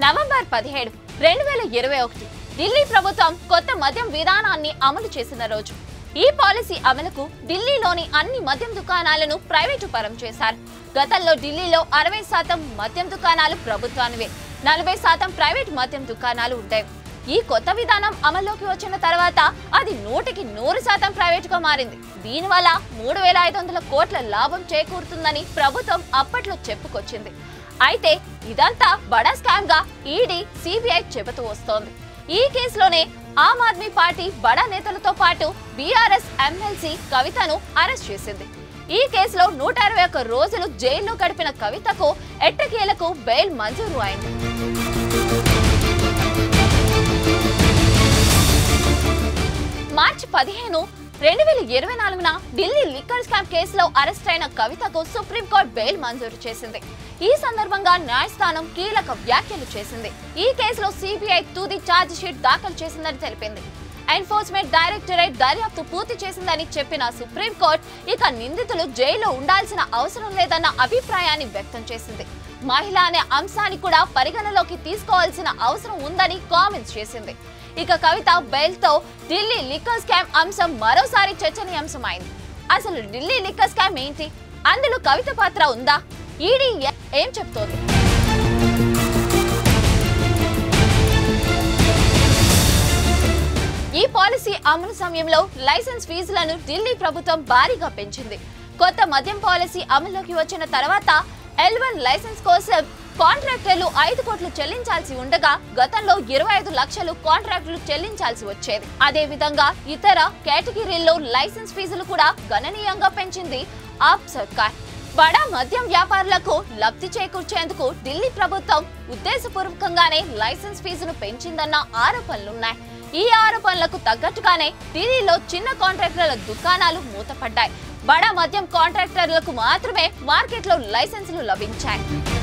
November పదిహేడు రెండు వేల ఇరవై ఒకటి ఢిల్లీ ప్రభుత్వం కొత్త మద్యం విధానాన్ని అమలు చేసిన రోజు ఈ పాలసీ అమలుకు ఢిల్లీలోని అన్ని మద్యం దుకాణాలను ప్రైవేటు పరం చేశారు గతంలో ఢిల్లీలో అరవై శాతం మద్యం దుకాణాలు ప్రభుత్వానివే నలభై శాతం ప్రైవేట్ మద్యం దుకాణాలు ఉండేవి ఈ కొత్త విధానం అమల్లోకి వచ్చిన తర్వాత అది నూటికి నూరు శాతం ప్రైవేటుగా మారింది దీనివల్ల మూడు వేల ఐదు వందల కోట్ల లాభం చేకూరుతుందని ప్రభుత్వం అప్పట్లో చెప్పుకొచ్చింది అయితే ఇదంతా బడా స్కామ్ గా ఈడీ సిబిఐ చెబుతూ వస్తోంది ఈ కేసులోనే ఆమ్ ఆద్మీ పార్టీ బడా నేతలతో పాటు బీఆర్ఎస్ ఎమ్మెల్సీ కవితను అరెస్ట్ చేసింది ఈ కేసులో నూట అరవై ఒక్క రోజులు జైల్లో గడిపిన కవితకు ఎట్టకేలకు బెయిల్ మంజూరు అయింది మార్చి పదిహేను రెండు వేల ఇరవై నాలుగున ఢిల్లీ లిక్కర్ స్కామ్ కేసులో అరెస్ట్ అయిన కవితకు సుప్రీంకోర్టు బెయిల్ మంజూరు చేసింది ఈ సందర్భంగా న్యాయస్థానం కీలక వ్యాఖ్యలు చేసింది ఈ కేసులో సిబిఐ తుది ఛార్జ్ షీట్ దాఖలు చేసిందని తెలిపింది ఎన్ఫోర్స్మెంట్ డైరెక్టరేట్ దర్యాప్తు పూర్తి చేసిందని చెప్పిన సుప్రీంకోర్టు ఇక నిందితులు జైల్లో ఉండాల్సిన అవసరం లేదన్న అభిప్రాయాన్ని వ్యక్తం చేసింది మహిళ అనే అంశాన్ని కూడా పరిగణలోకి తీసుకోవాల్సిన అవసరం ఉందని కామెంట్స్ చేసింది ఇక కవిత బెయిల్ తో ఢిల్లీ లిక్కర్ స్కామ్ అంశం మరోసారి చర్చనీయాంశమైంది అసలు ఢిల్లీ లిక్కర్ స్కామ్ ఏంటి అందులో కవిత పాత్ర ఉందా ఈడీ ఏం చెప్తోంది ఈ పాలసీ అమలు సమయంలో లైసెన్స్ ఫీజులను ఢిల్లీ ప్రభుత్వం భారీగా పెంచింది కొత్త మద్యం పాలసీ అమల్లోకి వచ్చిన తర్వాత ఎల్ వన్ లైసెన్స్ కోసం కాంట్రాక్టర్లు ఐదు కోట్లు చెల్లించాల్సి ఉండగా గతంలో ఇరవై ఐదు లక్షలు కాంట్రాక్టులు చెల్లించాల్సి వచ్చేది అదే విధంగా ఇతర కేటగిరీల్లో లైసెన్స్ ఫీజులు కూడా గణనీయంగా పెంచింది ఆప్ సర్కార్ బడా మద్యం వ్యాపారులకు లబ్ధి చేకూర్చేందుకు ఢిల్లీ ప్రభుత్వం ఉద్దేశపూర్వకంగానే లైసెన్స్ ఫీజును పెంచిందన్న ఆరోపణలున్నాయి ఈ ఆరోపణలకు తగ్గట్టుగానే ఢిల్లీలో చిన్న కాంట్రాక్టర్ల దుకాణాలు మూతపడ్డాయి బడా మద్యం కాంట్రాక్టర్లకు మాత్రమే మార్కెట్లో లైసెన్సులు లభించాయి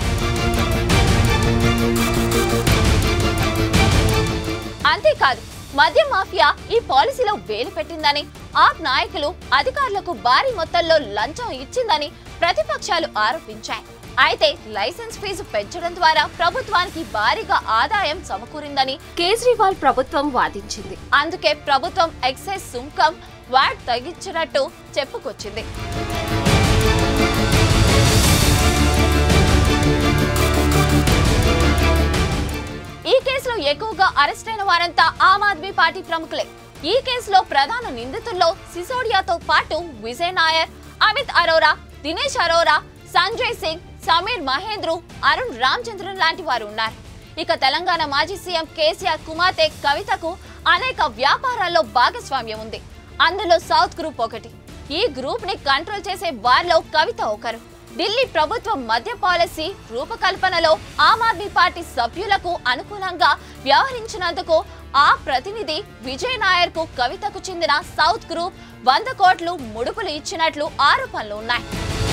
అంతేకాదు మద్య మాఫియా ఈ పాలసీలో వేలు పెట్టిందని ఆప్ నాయకులు అధికారులకు భారీ మొత్తంలో లంచం ఇచ్చిందని ప్రతిపక్షాలు ఆరోపించాయి అయితే లైసెన్స్ ఫీజు పెంచడం ద్వారా ప్రభుత్వానికి భారీగా ఆదాయం సమకూరిందని కేజ్రీవాల్ ప్రభుత్వం వాదించింది అందుకే ప్రభుత్వం ఎక్సైజ్ సుంకం వాట్ తగ్గించినట్టు చెప్పుకొచ్చింది ఈ కేసులో ఎక్కువగా అరెస్ట్ అయిన వారంతా ఆమ్ ఆద్మీ పార్టీ ప్రముఖులే ఈ కేసులో ప్రధాన నిందితుల్లో సిసోడియాతో పాటు విజయ్ నాయర్ అమిత్ అరోరా దినేష్ అరోరా సంజయ్ సింగ్ సమీర్ మహేంద్రు అరుణ్ రామచంద్రన్ లాంటి వారు ఉన్నారు ఇక తెలంగాణ మాజీ సీఎం కేసీఆర్ కుమార్తె కవితకు అనేక వ్యాపారాల్లో భాగస్వామ్యం ఉంది అందులో సౌత్ గ్రూప్ ఒకటి ఈ గ్రూప్ ని కంట్రోల్ చేసే వారిలో కవిత ఒకరు ఢిల్లీ ప్రభుత్వం మద్య పాలసీ రూపకల్పనలో ఆమ్ ఆద్మీ పార్టీ సభ్యులకు అనుకూలంగా వ్యవహరించినందుకు ఆ ప్రతినిధి విజయ్ నాయర్ కు కవితకు చెందిన సౌత్ గ్రూప్ వంద కోట్లు ముడుపులు ఇచ్చినట్లు ఆరోపణలు ఉన్నాయి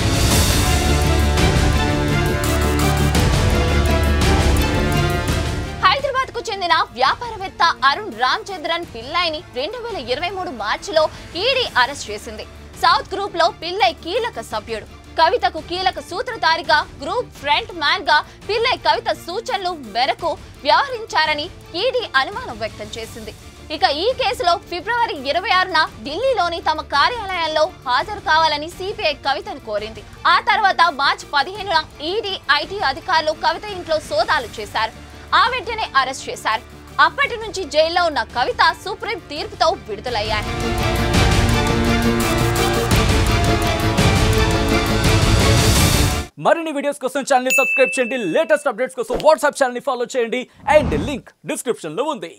హైదరాబాద్ కు చెందిన వ్యాపారవేత్త అరుణ్ రామచంద్రన్ పిల్లైని రెండు వేల ఇరవై మూడు మార్చిలో ఈడీ అరెస్ట్ చేసింది సౌత్ గ్రూప్ లో పిల్లై కీలక సభ్యుడు కవితకు కీలక సూత్రధారిగా గ్రూప్ ఫ్రంట్ మ్యాన్ గా పిల్లై కవిత సూచనలు మేరకు వ్యవహరించారని ఈడీ అనుమానం వ్యక్తం చేసింది ఇక ఈ కేసులో ఫిబ్రవరి ఇరవై ఆరున ఢిల్లీలోని తమ కార్యాలయంలో హాజరు కావాలని సిపిఐ కవితను కోరింది ఆ తర్వాత మార్చి పదిహేనున ఈడీ ఐటీ అధికారులు కవిత ఇంట్లో సోదాలు చేశారు ఆ వెంటనే అరెస్ట్ చేశారు అప్పటి నుంచి జైల్లో ఉన్న కవిత సుప్రీం తీర్పుతో విడుదలయ్యారు మరిన్ని వీడియోస్ కోసం ఛానల్ సబ్స్క్రైబ్ చేయండి లేటెస్ట్ అప్డేట్స్ కోసం వాట్సాప్ ఛానల్ ఫాలో చేయండి అండ్ లింక్ డిస్క్రిప్షన్ లో ఉంది